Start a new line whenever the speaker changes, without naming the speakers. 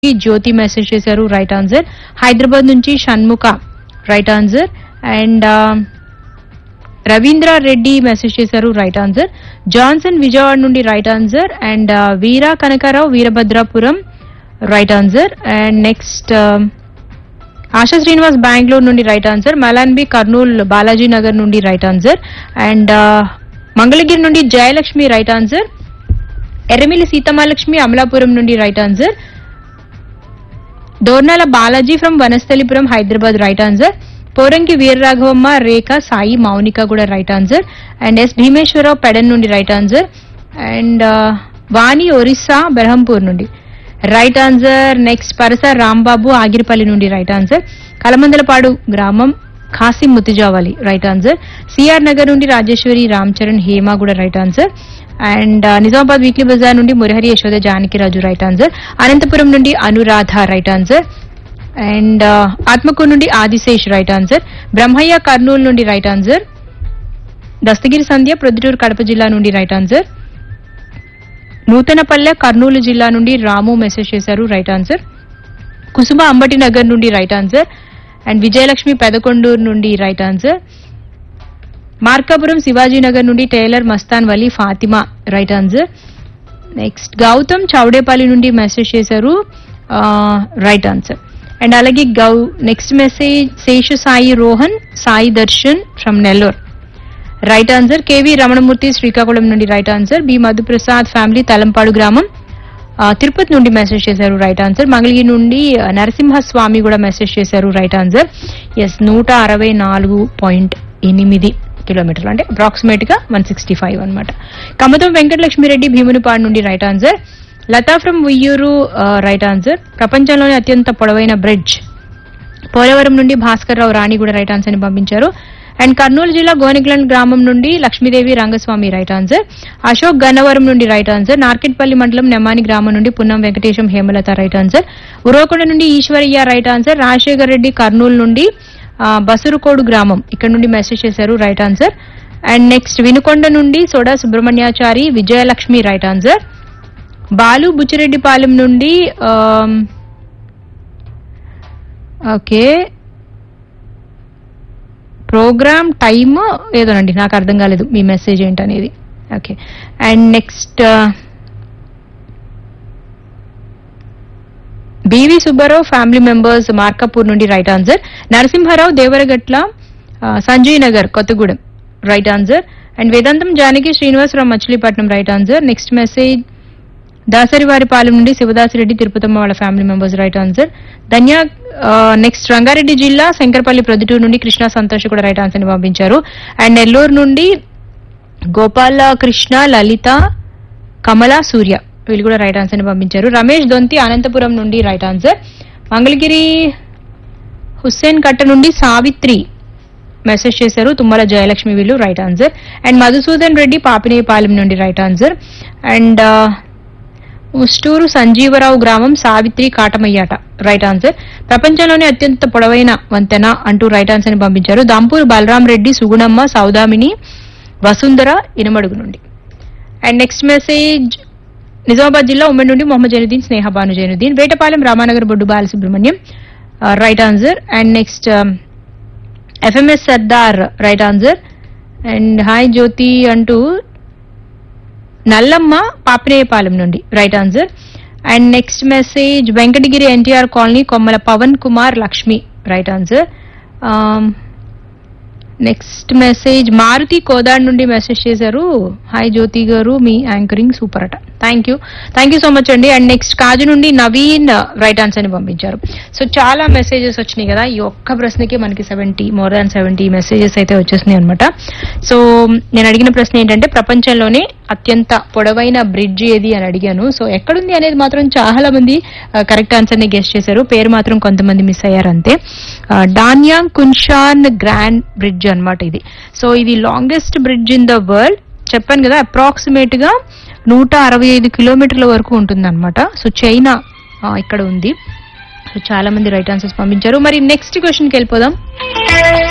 జ్యోతి message చేశారు right answer Hyderabad నుంచి Shanmukha right answer and Ravindra Reddy message చేశారు రైట్ ఆన్సర్ జాన్సన్ విజయవాడ నుండి right answer and Veera Kanakarao Veerabhadrapuram right answer and next Asha Srinivas Bengaluru నుండి right answer Malanbi Kurnool Balaji Nagar నుండి right answer and Mangalagiri నుండి Jayalakshmi right answer Erramilli Seethamalakshmi Amalapuram నుండి right answer Dornala Balaji from Vanasthalipuram Hyderabad right answer Poranki Veeraraghavamma Rekha Sai Mounika కూడా right answer and S Bhimeswararao Pedana నుండి right answer and Vani Orissa Berhampur నుండి right answer next Parasa Rambabu Agiripalli నుండి right answer Kalamandalapadu గ్రామం Khasim Muthijavali right answer CR Nagar నుండి రాజేశ్వరి రామ్ చరణ్ హేమ కూడా right answer and Nizamabad weekly బజార్ నుండి మురహరి యశోద జానకిరాజు రైట్ ఆన్సర్ అనంతపురం నుండి Anuradha right answer and Atmakuru నుండి ఆదిశేష్ రైట్ ఆన్సర్ బ్రహ్మయ్య కర్నూలు నుండి రైట్ ఆన్సర్ దస్తగిరి సంధ్య ప్రొద్దుటూరు కడప జిల్లా నుండి రైట్ ఆన్సర్ నూతనపల్లె కర్నూలు జిల్లా నుండి రాము మెసేజ్ చేశారు రైట్ ఆన్సర్ కుసుమ అంబటి నగర్ నుండి right answer and Vijayalakshmi Pedakondur నుండి రైట్ ఆన్సర్ మార్కాపురం శివాజీనగర్ నుండి tailor Mastan Vali Fatima right answer next Gautam Choudepalli నుండి మెసేజ్ చేశారు రైట్ ఆన్సర్ అండ్ అలాగే గౌ next message Sesha Sai Rohan Sai Darshan from Nellore right answer K V Ramanamurthy Srikakulam నుండి right answer B Madhuprasad family Talampadu గ్రామం ఆ, తిరుపతి నుండి మెసేజ్ చేశారు రైట్ ఆన్సర్ మంగళగిరి నుండి ఆ, నరసింహస్వామి కూడా మెసేజ్ చేశారు రైట్ ఆన్సర్ ఎస్ నూట అరవై నాలుగు పాయింట్ ఎనిమిది కిలోమీటర్లు అంటే అప్రాక్సిమేట్ గా వన్ సిక్స్టీ ఫైవ్ అనమాట కమతం వెంకటలక్ష్మిరెడ్డి భీమునిపాడు నుండి right answer Latha from Uyyuru right answer ప్రపంచంలోనే అత్యంత పొడవైన బ్రిడ్జ్ పోలవరం నుండి భాస్కర్ రావు రాణి కూడా రైట్ ఆన్సర్ ని పంపించారు అండ్ కర్నూలు జిల్లా గోనిగ్లండ్ గ్రామం నుండి లక్ష్మీదేవి రంగస్వామి రైట్ ఆన్సర్ అశోక్ గన్నవరం నుండి రైట్ ఆన్సర్ నార్కెట్పల్లి మండలం నెమ్మాని గ్రామం నుండి పున్నం వెంకటేశం హేమలత రైట్ ఆన్సర్ ఉరవకొండ నుండి ఈశ్వరయ్య రైట్ ఆన్సర్ రాజశేఖర్ రెడ్డి కర్నూలు నుండి ఆ, బసురుకోడు గ్రామం ఇక్కడ నుండి మెసేజ్ చేశారు right answer and next Vinukonda నుండి soda Subrahmanyachari Vijayalakshmi right answer Balu Buchireddypalem నుండి ఆమ్, ఓకే ప్రోగ్రామ్ టైమ్ ఏదోనండి నాకు అర్థం కాలేదు మీ మెసేజ్ ఏంటనేది okay and next B V Subbarao family members Markapur నుండి రైట్ ఆన్సర్ నరసింహారావు దేవరగట్ల ఆ, Sanjay Nagar Kothagudem right answer and Vedantam Janaki Srinivasarao Machilipatnam right answer next message Dasarivaripalem నుండి శివదాసిరెడ్డి తిరుపతమ్మ వాళ్ళ family members right answer Dhanya next Rangareddy జిల్లా శంకరపల్లి ప్రొద్దుటూరు నుండి కృష్ణ సంతోష్ కూడా రైట్ ఆన్సర్ ని పంపించారు అండ్ నెల్లూరు నుండి గోపాల కృష్ణ లలిత కమల సూర్య వీళ్ళు కూడా రైట్ ఆన్సర్ ని పంపించారు రమేష్ దొంతి అనంతపురం నుండి రైట్ ఆన్సర్ మంగళగిరి హుస్సేన్ కట్ట నుండి సావిత్రి మెసేజ్ చేశారు తుమ్మల జయలక్ష్మి వీళ్ళు right answer and Madhusudan Reddy Papinepalem నుండి right answer and Mustur Sanjeevarao గ్రామం సావిత్రి కాటమయ్యాట రైట్ ఆన్సర్ ప్రపంచంలోనే అత్యంత పొడవైన వంతెన అంటూ రైట్ ఆన్సర్ ని పంపించారు దాంపూర్ బలరాం రెడ్డి సుగుణమ్మ సౌదామిని వసుంధర ఇనమడుగు నుండి అండ్ నెక్స్ట్ మెసేజ్ నిజామాబాద్ జిల్లా ఉమ్మడి నుండి Mohammed Zainuddin Sneha Bhanu Zainuddin Vetapalem Ramanagar Boddu Balasubrahmanyam right answer and next FMS Sardar right answer and hi Jyothi అంటూ నల్లమ్మ పాపినేయపాలెం నుండి right answer and next message Venkatagiri NTR colony Kommala Pavan Kumar Lakshmi right answer next message Maruthi Kodad నుండి మెసేజ్ చేశారు హాయ్ జ్యోతి గారు మీ యాంకరింగ్ సూపర్ అట thank you thank you so much అండి అండ్ నెక్స్ట్ కాజు నుండి Naveen right answer ని పంపించారు సో చాలా మెసేజెస్ వచ్చినాయి కదా ఈ ఒక్క ప్రశ్నకి మనకి seventy more than seventy messages అయితే వచ్చేసినాయి అనమాట సో నేను అడిగిన ప్రశ్న ఏంటంటే ప్రపంచంలోనే అత్యంత పొడవైన బ్రిడ్జ్ ఏది అని అడిగాను సో ఎక్కడుంది అనేది మాత్రం చాలా మంది కరెక్ట్ ఆన్సర్ ని గెస్ట్ చేశారు పేరు మాత్రం కొంతమంది మిస్ అయ్యారు అంతే ఆ, డాన్యాంగ్ కున్షాన్ గ్రాండ్ బ్రిడ్జ్ అన్నమాట ఇది సో ఇది longest bridge in the world చెప్పాను కదా అప్రాక్సిమేట్ గా నూట అరవై ఐదు కిలోమీటర్ల వరకు ఉంటుంది సో చైనా ఆ, ఇక్కడ ఉంది సో చాలా మంది రైట్ ఆన్సర్స్ పంపించారు మరి నెక్స్ట్ క్వశ్చన్కి వెళ్ళిపోదాం